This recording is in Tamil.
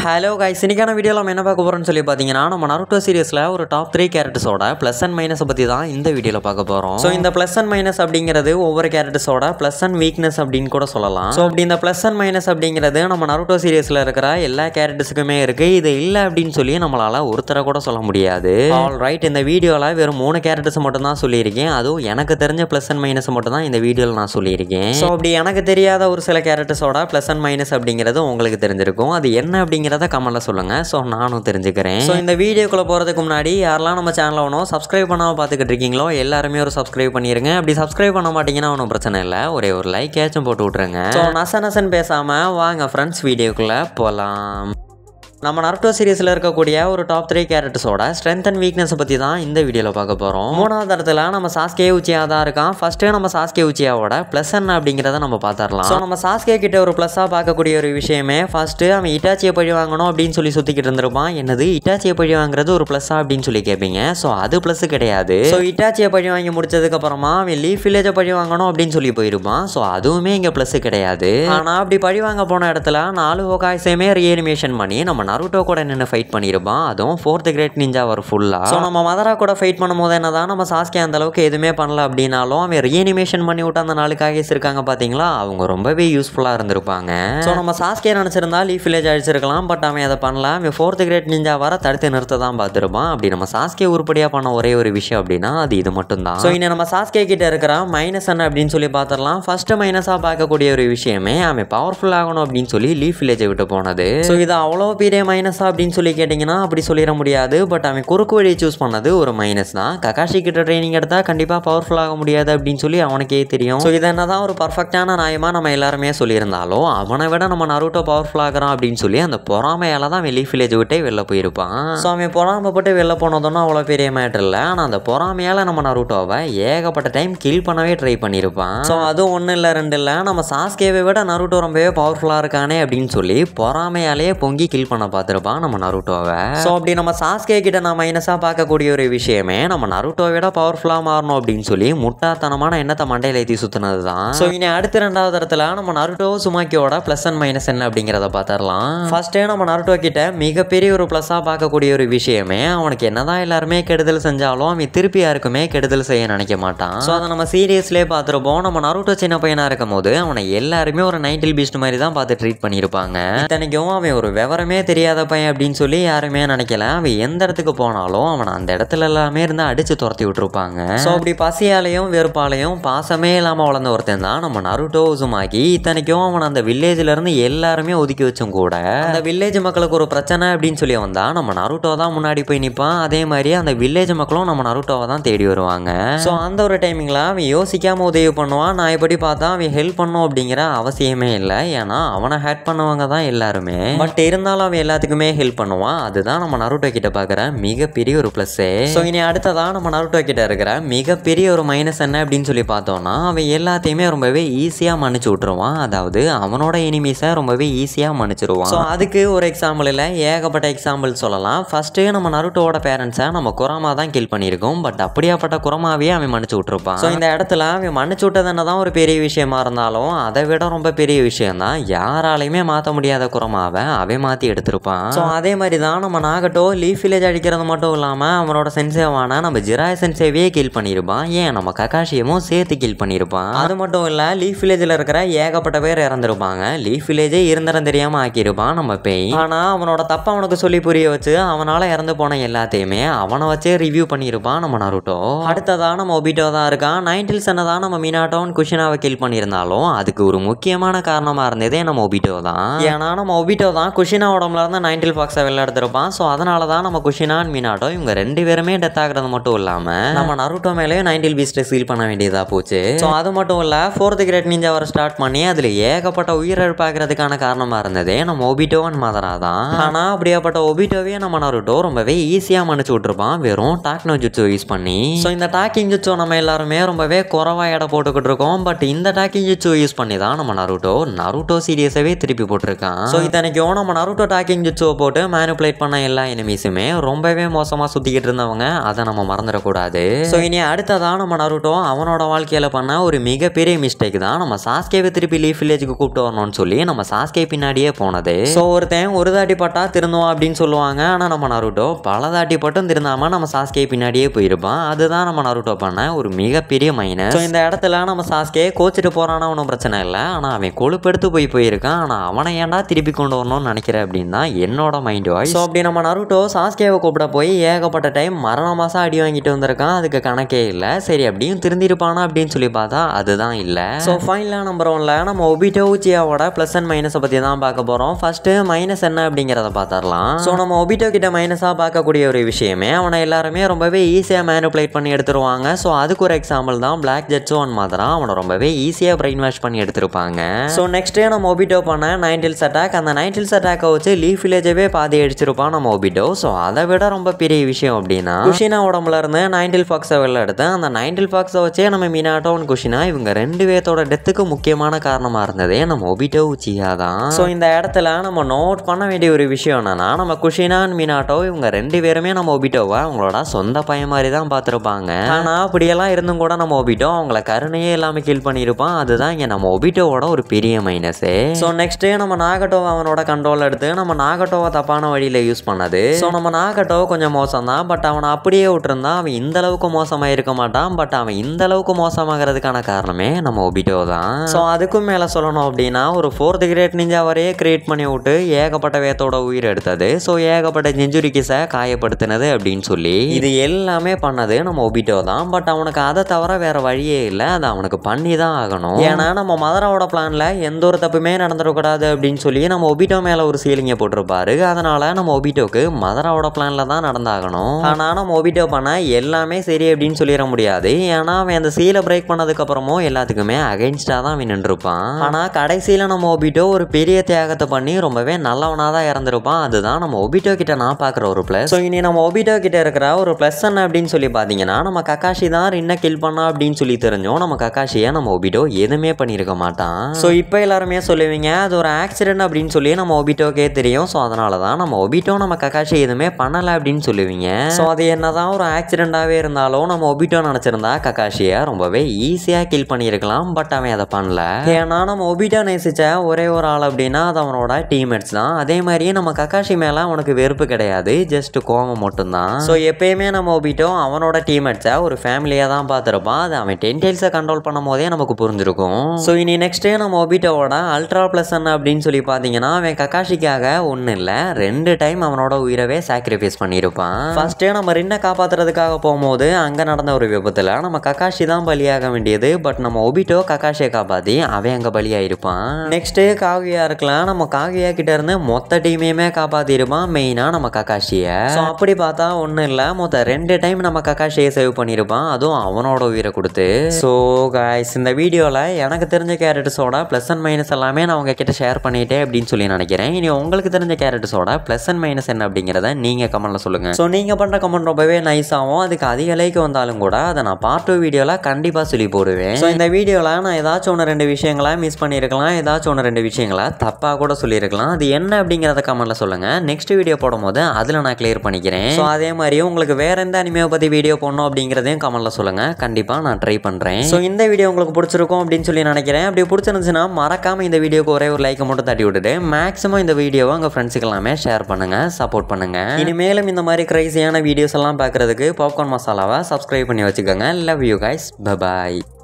ஹலோ கைஸ் இன்னைக்கான வீடியோவில் நம்ம என்ன பார்க்க போகிறோம்னு சொல்லி பார்த்தீங்கன்னா நம்ம நருட்டோ சீரியஸில் ஒரு டாப் த்ரீ கேரக்டர்ஸோட ப்ளஸ் அண்ட் மைனஸை பற்றி தான் இந்த வீடியோவில் பார்க்க போகிறோம் ஸோ இந்த ப்ளஸ் அண்ட் மைனஸ் அப்படிங்கிறது ஒவ்வொரு கேரக்டர்ஸோட ப்ளஸ் அண்ட் வீக்னஸ் அப்படின்னு கூட சொல்லலாம் ஸோ அப்படி இந்த ப்ளஸ் அண்ட் மைனஸ் அப்படிங்கிறது நம்ம நருட்டோ சீரியஸில் இருக்கிற எல்லா கேரக்டர்ஸுக்குமே இருக்குது இது இல்லை அப்படின்னு சொல்லி நம்மளால் ஒருத்தரை கூட சொல்ல முடியாது ஆல் ரைட் இந்த வீடியோவில் வெறும் மூணு கேரக்டர்ஸ் மட்டும் தான் சொல்லியிருக்கேன் அதுவும் எனக்கு தெரிஞ்ச ப்ளஸ் அண்ட் மைனஸ் மட்டும் தான் இந்த வீடியோவில் நான் சொல்லியிருக்கேன் ஸோ அப்படி எனக்கு தெரியாத ஒரு சில கேரக்டர்ஸோட ப்ளஸ் அண்ட் மைனஸ் அப்படிங்கிறது உங்களுக்கு தெரிஞ்சிருக்கும் அது என்ன அப்படிங்கிறத கமெண்ட்ல சொல்லுங்க ஸோ நானும் தெரிஞ்சுக்கிறேன் ஸோ இந்த வீடியோக்குள்ள போகிறதுக்கு முன்னாடி யாரெல்லாம் நம்ம சேனலை ஒன்றும் சப்ஸ்கிரைப் பண்ணாமல் பார்த்துக்கிட்டு இருக்கீங்களோ எல்லாருமே ஒரு சப்ஸ்கிரைப் பண்ணிருங்க அப்படி சப்ஸ்கிரைப் பண்ண மாட்டீங்கன்னா ஒன்றும் பிரச்சனை இல்லை ஒரே ஒரு லைக் ஏச்சும் போட்டு விட்ருங்க ஸோ நச நசன் பேசாமல் வாங்க ஃப்ரெண்ட்ஸ் வீடியோக்குள்ளே போகலாம் நம்ம நருட்டோ சீரிஸில் இருக்கக்கூடிய ஒரு டாப் த்ரீ கேரக்டர்ஸோட ஸ்ட்ரென்த் அண்ட் வீக்னஸை பற்றி தான் இந்த வீடியோவில் பார்க்க போகிறோம் மூணாவது இடத்துல நம்ம சாஸ்கே உச்சியா தான் இருக்கான் ஃபஸ்ட்டு நம்ம சாஸ்கே உச்சியாவோட ப்ளஸ் என்ன அப்படிங்கிறத நம்ம பார்த்துடலாம் ஸோ நம்ம சாஸ்கே கிட்ட ஒரு ப்ளஸ்ஸாக பார்க்கக்கூடிய ஒரு விஷயமே ஃபஸ்ட்டு அவன் இட்டாச்சியை பழி வாங்கணும் அப்படின்னு சொல்லி சுற்றிக்கிட்டு இருந்திருப்பான் என்னது இட்டாச்சியை பழி வாங்குறது ஒரு ப்ளஸ்ஸா அப்படின்னு சொல்லி கேட்பீங்க ஸோ அது ப்ளஸ் கிடையாது ஸோ இட்டாச்சியை பழி வாங்கி முடிச்சதுக்கப்புறமா அவன் லீஃப் வில்லேஜை பழி வாங்கணும் அப்படின்னு சொல்லி போயிருப்பான் ஸோ அதுவுமே இங்கே ப்ளஸ் கிடையாது ஆனால் அப்படி பழி வாங்க போன இடத்துல நாலு ஹோகாய்ஸையுமே ரீஅனிமேஷன் பண்ணி நம்ம நருட்டோ கூட நின்று ஃபைட் பண்ணியிருப்பான் அதுவும் ஃபோர்த் கிரேட் நிஞ்சா ஒரு ஃபுல்லாக ஸோ நம்ம மதரா கூட ஃபைட் பண்ணும்போது என்னதான் நம்ம சாஸ்கே அந்த அளவுக்கு எதுவுமே பண்ணல அப்படின்னாலும் அவன் ரீஅனிமேஷன் பண்ணி விட்டு அந்த நாலு காகேஸ் இருக்காங்க பார்த்தீங்களா அவங்க ரொம்பவே யூஸ்ஃபுல்லாக இருந்திருப்பாங்க ஸோ நம்ம சாஸ்கே நினச்சிருந்தா லீஃப் வில்லேஜ் அழிச்சிருக்கலாம் பட் அவன் அதை பண்ணல அவன் ஃபோர்த் கிரேட் நிஞ்சா வர தடுத்து நிறுத்த தான் பார்த்துருப்பான் அப்படி நம்ம சாஸ்கே உருப்படியாக பண்ண ஒரே ஒரு விஷயம் அப்படின்னா அது இது மட்டும்தான் ஸோ இன்னும் நம்ம சாஸ்கே கிட்ட இருக்கிற மைனஸ் என்ன அப்படின்னு சொல்லி பார்த்துடலாம் ஃபர்ஸ்ட் மைனஸாக பார்க்கக்கூடிய ஒரு விஷயமே அவன் பவர்ஃபுல் ஆகணும் அப்படின்னு சொல்லி லீஃப் வில்லேஜை விட்டு போனது ஸோ இது அவ்வளோ பெரிய மைனஸா அப்படின்னு சொல்லி கேட்டிங்கன்னா அப்படி சொல்லிட முடியாது பட் அவன் குறுக்கு வழியை சூஸ் பண்ணது ஒரு மைனஸ் தான் ககாஷி கிட்ட ட்ரைனிங் எடுத்தால் கண்டிப்பாக பவர்ஃபுல் ஆக முடியாது அப்படின்னு சொல்லி அவனுக்கே தெரியும் ஸோ இது என்னதான் ஒரு பர்ஃபெக்டான நியாயமாக நம்ம எல்லாருமே சொல்லியிருந்தாலும் அவனை விட நம்ம நருட்டோ பவர்ஃபுல் ஆகிறான் அப்படின்னு சொல்லி அந்த பொறாமையால தான் அவன் லீஃப் வில்லேஜ் விட்டே வெளில போயிருப்பான் ஸோ அவன் பொறாமைப்பட்டு வெளில போனதும் அவ்வளோ பெரிய மேட்டர் இல்லை ஆனால் அந்த பொறாமையால் நம்ம நருட்டோவை ஏகப்பட்ட டைம் கில் பண்ணவே ட்ரை பண்ணியிருப்பான் ஸோ அதுவும் ஒன்றும் இல்லை ரெண்டு இல்லை நம்ம சாஸ்கேவை விட நருட்டோ ரொம்பவே பவர்ஃபுல்லாக இருக்கானே அப்படின்னு சொல்லி பொறாமையாலேயே பொங்கி கில் பண்ண பார்த்துருப்பான் நம்ம நருட்டோவை ஸோ அப்படி நம்ம சாஸ்கே கிட்ட நான் மைனஸாக பார்க்கக்கூடிய ஒரு விஷயமே நம்ம நருட்டோவை விட பவர்ஃபுல்லாக மாறணும் அப்படின்னு சொல்லி முட்டாத்தனமான எண்ணத்தை மண்டையில் ஏற்றி சுற்றினது தான் ஸோ இனி அடுத்த ரெண்டாவது இடத்துல நம்ம நருட்டோ சுமாக்கியோட ப்ளஸ் அண்ட் மைனஸ் என்ன அப்படிங்கிறத பார்த்துடலாம் ஃபர்ஸ்டே நம்ம நருட்டோ கிட்ட மிகப்பெரிய ஒரு ப்ளஸ்ஸாக பார்க்கக்கூடிய ஒரு விஷயமே அவனுக்கு என்னதான் எல்லாருமே கெடுதல் செஞ்சாலும் அவன் திருப்பி யாருக்குமே கெடுதல் செய்ய நினைக்க மாட்டான் ஸோ அதை நம்ம சீரியஸ்லேயே பார்த்துருப்போம் நம்ம நருட்டோ சின்ன பையனாக இருக்கும் போது அவனை எல்லாருமே ஒரு நைன்டில் பீஸ்ட் மாதிரி தான் பார்த்து ட்ரீட் பண்ணியிருப்பாங்க இத்தனைக்கும் அவன் ஒரு விவரமே தெரியாத பையன் அப்படின்னு சொல்லி யாருமே நினைக்கல அவன் எந்த இடத்துக்கு போனாலும் அவனை அந்த இடத்துல எல்லாமே இருந்து அடிச்சு துரத்தி விட்டுருப்பாங்க ஸோ அப்படி பசியாலையும் வெறுப்பாலையும் பாசமே இல்லாமல் வளர்ந்த ஒருத்தன் தான் நம்ம நருட்டோ உசுமாக்கி இத்தனைக்கும் அவன் அந்த வில்லேஜ்ல இருந்து எல்லாருமே ஒதுக்கி வச்சும் கூட அந்த வில்லேஜ் மக்களுக்கு ஒரு பிரச்சனை அப்படின்னு சொல்லி வந்தா நம்ம நருட்டோ தான் முன்னாடி போய் நிற்பான் அதே மாதிரி அந்த வில்லேஜ் மக்களும் நம்ம நருட்டோவை தான் தேடி வருவாங்க ஸோ அந்த ஒரு டைமிங்கில் அவன் யோசிக்காம உதவி பண்ணுவான் நான் எப்படி பார்த்தா அவன் ஹெல்ப் பண்ணும் அப்படிங்கிற அவசியமே இல்லை ஏன்னா அவனை ஹேட் பண்ணவங்க தான் எல்லாருமே பட் இருந்தாலும் அவன் எல்லாத்துக்குமே ஹெல்ப் பண்ணுவான் அதுதான் நம்ம நருட்டோ கிட்ட பார்க்குற மிகப்பெரிய ஒரு ப்ளஸ்ஸு ஸோ இனி அடுத்ததான் நம்ம நருட்டோ கிட்ட இருக்கிற மிகப்பெரிய ஒரு மைனஸ் என்ன அப்படின்னு சொல்லி பார்த்தோம்னா அவன் எல்லாத்தையுமே ரொம்பவே ஈஸியாக மன்னிச்சு விட்டுருவான் அதாவது அவனோட எனிமீஸை ரொம்பவே ஈஸியாக மன்னிச்சிருவான் ஸோ அதுக்கு ஒரு எக்ஸாம்பிள் இல்லை ஏகப்பட்ட எக்ஸாம்பிள் சொல்லலாம் ஃபர்ஸ்ட்டு நம்ம நருட்டோட பேரண்ட்ஸை நம்ம குரமா தான் கில் பண்ணியிருக்கோம் பட் அப்படியாப்பட்ட குரமாவே அவன் மன்னிச்சு விட்டுருப்பான் ஸோ இந்த இடத்துல அவன் மன்னிச்சு விட்டது என்னதான் ஒரு பெரிய விஷயமா இருந்தாலும் அதை விட ரொம்ப பெரிய விஷயம் தான் யாராலையுமே மாற்ற முடியாத குரமாவை அவன் மாற்றி எடுத்திருப்பான் ஸோ அதே மாதிரி தான் நம்ம நாகட்டோ லீஃப் வில்லேஜ் அடிக்கிறது மட்டும் இல்லாமல் அவனோட சென்சேவான நம்ம ஜிராய் சென்சேவே கில் பண்ணியிருப்பான் ஏன் நம்ம ககாஷியமும் சேர்த்து கில் பண்ணியிருப்பான் அது மட்டும் இல்லை லீஃப் வில்லேஜில் இருக்கிற ஏகப்பட்ட பேர் இறந்துருப்பாங்க லீஃப் வில்லேஜே இருந்தரம் தெரியாமல் ஆக்கியிருப்பான் நம்ம பேய் ஆனால் அவனோட தப்பை அவனுக்கு சொல்லி புரிய வச்சு அவனால் இறந்து போன எல்லாத்தையுமே அவனை வச்சே ரிவ்யூ பண்ணியிருப்பான் நம்ம நருட்டோ அடுத்ததா நம்ம ஒபிட்டோ தான் இருக்கான் நைன்டில்ஸ் தான் நம்ம மீனாட்டோன் குஷினாவை கில் பண்ணியிருந்தாலும் அதுக்கு ஒரு முக்கியமான காரணமாக இருந்ததே நம்ம ஒபிட்டோ தான் ஏன்னா நம்ம ஒபிட்டோ தான் குஷினா உடம்புல இருந்து நைன்டில் பாக்ஸை வெளில எடுத்திருப்பான் ஸோ அதனால தான் நம்ம குஷினா அண்ட் மீனாட்டோ இவங்க ரெண்டு பேருமே டெத் ஆகுறது மட்டும் இல்லாமல் நம்ம நருட்டோ மேலேயும் நைன்டில் பீஸ்ட்டை சீல் பண்ண வேண்டியதாக போச்சு ஸோ அது மட்டும் இல்லை ஃபோர்த் கிரேட் நீஞ்சா வர ஸ்டார்ட் பண்ணி அதில் ஏகப்பட்ட உயிரிழப்பாகிறதுக்கான காரணமாக இருந்ததே நம்ம ஒபிட்டோ அண்ட் மதரா தான் ஆனால் அப்படியாப்பட்ட ஒபிட்டோவே நம்ம நருட்டோ ரொம்பவே ஈஸியாக மன்னிச்சு விட்டுருப்பான் வெறும் டாக்னோ ஜுட்ஸோ யூஸ் பண்ணி ஸோ இந்த டாக்கிங் ஜுட்ஸோ நம்ம எல்லாருமே ரொம்பவே குறவா எடை போட்டுக்கிட்டு இருக்கோம் பட் இந்த டாக்கிங் ஜுட்ஸோ யூஸ் பண்ணி தான் நம்ம நருட்டோ நருட்டோ சீரியஸாவே திருப்பி போட்டிருக்கான் ஸோ இத்தனைக்கும் நம்ம நருட்டோ டாக்கிங் சாம்பிளிங் ஜுட்ஸுவை போட்டு மேனுப்புலேட் பண்ண எல்லா எனிமீஸுமே ரொம்பவே மோசமாக சுற்றிக்கிட்டு இருந்தவங்க அதை நம்ம மறந்துடக்கூடாது ஸோ இனி அடுத்ததான் நம்ம நருட்டோ அவனோட வாழ்க்கையில் பண்ண ஒரு மிகப்பெரிய மிஸ்டேக் தான் நம்ம சாஸ்கேவை திருப்பி லீஃப் வில்லேஜுக்கு கூப்பிட்டு வரணும்னு சொல்லி நம்ம சாஸ்கே பின்னாடியே போனது ஸோ ஒருத்தன் ஒரு தாட்டி பட்டா திருந்துவான் அப்படின்னு சொல்லுவாங்க ஆனால் நம்ம நருட்டோ பல தாட்டி பட்டும் திருந்தாமல் நம்ம சாஸ்கே பின்னாடியே போயிருப்பான் அதுதான் நம்ம நருட்டோ பண்ண ஒரு மிகப்பெரிய மைனஸ் ஸோ இந்த இடத்துல நம்ம சாஸ்கே கோச்சிட்டு போறானா ஒன்றும் பிரச்சனை இல்லை ஆனால் அவன் கொழுப்பெடுத்து போய் போயிருக்கான் ஆனால் அவனை ஏன்டா திருப்பி கொண்டு வரணும்னு நினைக்கிறேன் அப்படின்னு தான் என்னோட மைண்ட் வாய்ஸ் ஸோ அப்படி நம்ம நருட்டோ சாஸ்கேவை கூப்பிட போய் ஏகப்பட்ட டைம் மரண மாதம் அடி வாங்கிட்டு வந்திருக்கான் அதுக்கு கணக்கே இல்லை சரி அப்படியும் திருந்திருப்பானா அப்படின்னு சொல்லி பார்த்தா அதுதான் இல்லை ஸோ ஃபைனலாக நம்பர் ஒன்ல நம்ம ஒபிட்டோ உச்சியாவோட ப்ளஸ் அண்ட் மைனஸை பற்றி தான் பார்க்க போகிறோம் ஃபர்ஸ்ட் மைனஸ் என்ன அப்படிங்கிறத பார்த்துடலாம் ஸோ நம்ம ஒபிட்டோ கிட்ட மைனஸாக பார்க்கக்கூடிய ஒரு விஷயமே அவனை எல்லாருமே ரொம்பவே ஈஸியாக மேனுப்புலேட் பண்ணி எடுத்துருவாங்க ஸோ அதுக்கு ஒரு எக்ஸாம்பிள் தான் பிளாக் ஜெட்ஸோ ஒன் மாதிரம் அவனை ரொம்பவே ஈஸியாக பிரெயின் வாஷ் பண்ணி எடுத்திருப்பாங்க ஸோ நெக்ஸ்ட்டே நம்ம ஒபிட்டோ பண்ண நைன்டில்ஸ் அட்டாக் அந்த நைன்டில்ஸ் அட்டாக்கை வச்சு லீஃப் வில்லேஜவே பாதி அடிச்சிருப்பான் நம்ம ஒபிட்டோ ஸோ அதை விட ரொம்ப பெரிய விஷயம் அப்படின்னா குஷினா உடம்புல இருந்து நைன்டில் ஃபாக்ஸை வெளில எடுத்து அந்த நைன்டில் ஃபாக்ஸை வச்சே நம்ம மினாட்டோ அண்ட் குஷினா இவங்க ரெண்டு பேர்த்தோட டெத்துக்கு முக்கியமான காரணமாக இருந்ததே நம்ம ஒபிட்டோ உச்சியா தான் ஸோ இந்த இடத்துல நம்ம நோட் பண்ண வேண்டிய ஒரு விஷயம் என்னன்னா நம்ம குஷினா அண்ட் மினாட்டோ இவங்க ரெண்டு பேருமே நம்ம ஒபிட்டோவை அவங்களோட சொந்த பையன் மாதிரி தான் பார்த்துருப்பாங்க ஆனால் அப்படியெல்லாம் இருந்தும் கூட நம்ம ஒபிட்டோ அவங்கள கருணையே இல்லாமல் கீல் பண்ணியிருப்பான் அதுதான் இங்கே நம்ம ஒபிட்டோவோட ஒரு பெரிய மைனஸு ஸோ நெக்ஸ்ட்டு நம்ம நாகட்டோவை அவனோட கண்ட்ரோல் எடுத்து நம்ம நாகட்டோவை தப்பான வழியில் யூஸ் பண்ணது ஸோ நம்ம நாகட்டோ கொஞ்சம் மோசம் தான் பட் அவனை அப்படியே விட்டுருந்தா அவன் இந்த அளவுக்கு மோசமாக இருக்க மாட்டான் பட் அவன் இந்த அளவுக்கு மோசமாகிறதுக்கான காரணமே நம்ம ஒபிட்டோ தான் ஸோ அதுக்கும் மேலே சொல்லணும் அப்படின்னா ஒரு ஃபோர்த் கிரேட் நிஞ்சா வரையே கிரியேட் பண்ணி விட்டு ஏகப்பட்ட வேத்தோட உயிர் எடுத்தது ஸோ ஏகப்பட்ட ஜெஞ்சுரிக்கிஸை காயப்படுத்தினது அப்படின்னு சொல்லி இது எல்லாமே பண்ணது நம்ம ஒபிட்டோ தான் பட் அவனுக்கு அதை தவிர வேற வழியே இல்லை அதை அவனுக்கு பண்ணி தான் ஆகணும் ஏன்னா நம்ம மதராவோட பிளான்ல எந்த ஒரு தப்புமே நடந்துடக்கூடாது அப்படின்னு சொல்லி நம்ம ஒபிட்டோ மேல ஒரு சீலிங்கை போட்டிருப்பாரு அதனால நம்ம ஒபிட்டோக்கு மதராவோட பிளான்ல தான் நடந்தாகணும் ஆனா நம்ம ஒபிட்டோ பண்ண எல்லாமே சரி அப்படின்னு சொல்லிட முடியாது ஏன்னா அவன் அந்த சீலை பிரேக் பண்ணதுக்கு அப்புறமும் எல்லாத்துக்குமே அகைன்ஸ்டா தான் அவன் நின்றுப்பான் ஆனா கடைசியில நம்ம ஒபிட்டோ ஒரு பெரிய தியாகத்தை பண்ணி ரொம்பவே நல்லவனா தான் இறந்திருப்பான் அதுதான் நம்ம ஒபிட்டோ கிட்ட நான் பார்க்குற ஒரு ப்ளஸ் ஸோ இனி நம்ம ஒபிட்டோ கிட்ட இருக்கிற ஒரு ப்ளஸ் என்ன அப்படின்னு சொல்லி பார்த்தீங்கன்னா நம்ம கக்காஷி தான் ரின்ன கில் பண்ணா அப்படின்னு சொல்லி தெரிஞ்சோம் நம்ம கக்காஷியை நம்ம ஒபிட்டோ எதுவுமே பண்ணியிருக்க மாட்டான் ஸோ இப்போ எல்லாருமே சொல்லுவீங்க அது ஒரு ஆக்சிடென்ட் அப்படின்னு சொல்லி நம்ம ஒபிட்டோக்கே தெரியும் ஸோ அதனால தான் நம்ம ஒபிட்டோ நம்ம கக்காஷி எதுவுமே பண்ணலை அப்படின்னு சொல்லுவீங்க ஸோ அது என்னதான் ஒரு ஆக்சிடென்ட்டாகவே இருந்தாலும் நம்ம ஒபிட்டோ நினச்சிருந்தா கக்காஷியை ரொம்பவே ஈஸியாக கில் பண்ணியிருக்கலாம் பட் அவன் அதை பண்ணல ஏன்னா நம்ம ஒபிட்டோ நேசிச்ச ஒரே ஒரு ஆள் அப்படின்னா அது அவனோட டீம்மேட்ஸ் தான் அதே மாதிரியே நம்ம கக்காஷி மேலே அவனுக்கு வெறுப்பு கிடையாது ஜஸ்ட் கோவம் மட்டும்தான் ஸோ எப்பயுமே நம்ம ஒபிட்டோ அவனோட டீம்மேட்ஸை ஒரு ஃபேமிலியாக தான் பார்த்துருப்பான் அது அவன் டென்டைல்ஸை கண்ட்ரோல் பண்ணும் போதே நமக்கு புரிஞ்சிருக்கும் ஸோ இனி நெக்ஸ்ட்டு நம்ம ஒபிட்டோவோட அல்ட்ரா ப்ளஸ் என்ன அப்படின்னு சொல்லி பார்த்தீங்கன்னா அவன் கக்காஷிக்காக ஒன்றும் இல்லை ரெண்டு டைம் அவனோட உயிரவே சாக்ரிஃபைஸ் பண்ணியிருப்பான் ஃபர்ஸ்ட்டு நம்ம ரின்னை காப்பாற்றுறதுக்காக போகும்போது அங்கே நடந்த ஒரு விபத்தில் நம்ம கக்காஷி தான் பலியாக வேண்டியது பட் நம்ம ஒபிட்டோ கக்காஷியை காப்பாற்றி அவன் அங்கே பலியாயிருப்பான் நெக்ஸ்ட்டு காவியா இருக்கலாம் நம்ம காவியா கிட்ட இருந்து மொத்த டீமையுமே காப்பாற்றிருப்பான் மெயினாக நம்ம கக்காஷியை ஸோ அப்படி பார்த்தா ஒன்றும் இல்லை மொத்த ரெண்டு டைம் நம்ம கக்காஷியை சேவ் பண்ணியிருப்பான் அதுவும் அவனோட உயிரை கொடுத்து ஸோ காய்ஸ் இந்த வீடியோவில் எனக்கு தெரிஞ்ச கேரக்டர்ஸோட ப்ளஸ் அண்ட் மைனஸ் எல்லாமே நான் உங்ககிட்ட ஷேர் பண்ணிட்டேன் அப்படின்னு சொல்லி நினைக்கிறேன் இனி உங்களுக்கு தெரிஞ்ச கேரக்டர்ஸோட ப்ளஸ் அண்ட் மைனஸ் என்ன அப்படிங்கிறத நீங்கள் கமெண்ட்டில் சொல்லுங்கள் ஸோ நீங்கள் பண்ணுற கமெண்ட் ரொம்பவே நைஸ் ஆகும் அதுக்கு அதிக லைக் வந்தாலும் கூட அதை நான் பார்ட் டூ வீடியோவில் கண்டிப்பாக சொல்லி போடுவேன் ஸோ இந்த வீடியோவில் நான் ஏதாச்சும் ஒன்று ரெண்டு விஷயங்களை மிஸ் பண்ணியிருக்கலாம் ஏதாச்சும் ஒன்று ரெண்டு விஷயங்களை தப்பாக கூட சொல்லியிருக்கலாம் அது என்ன அப்படிங்கிறத கமெண்ட்டில் சொல்லுங்கள் நெக்ஸ்ட் வீடியோ போடும்போது அதில் நான் கிளியர் பண்ணிக்கிறேன் ஸோ அதே மாதிரி உங்களுக்கு வேற எந்த அனிமையை பற்றி வீடியோ போடணும் அப்படிங்கிறதையும் கமெண்ட்டில் சொல்லுங்கள் கண்டிப்பாக நான் ட்ரை பண்ணுறேன் ஸோ இந்த வீடியோ உங்களுக்கு பிடிச்சிருக்கும் அப்படின்னு சொல்லி நினைக்கிறேன் அப்படி பிடிச்சிருந்துச்சுன்னா மறக்காமல் இந்த வீடியோக்கு ஒரே ஒரு லைக்கை மட்டும் தட்டி விட்டுட்டு மேக்ஸிமம் இந்த வீடியோவை உங்கள் ஃப்ரெண்ட்ஸுக்கு எல்லாமே ஷேர் பண்ணுங்கள் சப்போர்ட் பண்ணுங்கள் இனிமேலும் இந்த மாதிரி க்ரைஸியான வீடியோஸ் எல்லாம் பார்க்குறதுக்கு பாப்கார்ன் மசாலாவை சப்ஸ்கிரைப் பண்ணி வச்சுக்கோங்க லவ் யூ கைஸ் பபாய்